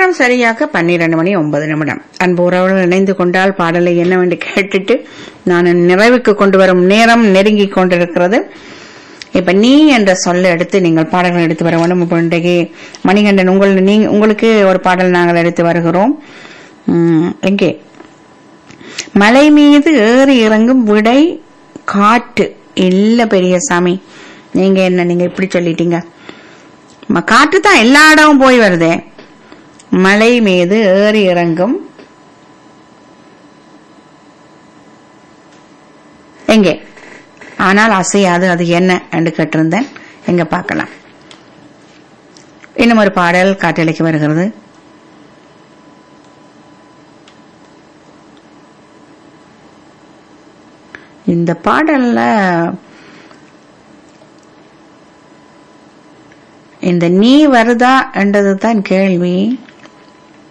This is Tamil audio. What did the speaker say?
நேரம் சரியாக பன்னிரண்டு மணி ஒன்பது நிமிடம் அன்பு உறவுகள் இணைந்து கொண்டால் பாடலை என்னவென்று கேட்டுட்டு நான் நிறைவுக்கு கொண்டு வரும் நேரம் நெருங்கி கொண்டிருக்கிறது இப்ப நீ என்ற சொல்ல எடுத்து நீங்கள் பாடல்கள் எடுத்து வர வேண்டும் இப்போ இன்றைக்கு மணிகண்டன் உங்கள் நீ உங்களுக்கு ஒரு பாடல் நாங்கள் எடுத்து வருகிறோம் உம், எங்கே மலை மீது ஏறி இறங்கும் விடை காற்று இல்ல பெரியசாமி நீங்க என்ன நீங்க இப்படி சொல்லிட்டீங்க ம- காற்று தான் எல்லா இடமும் போய் வருதே மலை மீது ஏறி இறங்கும் எங்கே ஆனால் அசையாது அது என்ன என்று கேட்டிருந்தேன் எங்க பார்க்கலாம் இன்னும் ஒரு பாடல் காற்றலைக்கு வருகிறது இந்த பாடல்ல இந்த நீ வருதா என்றது தான் கேள்வி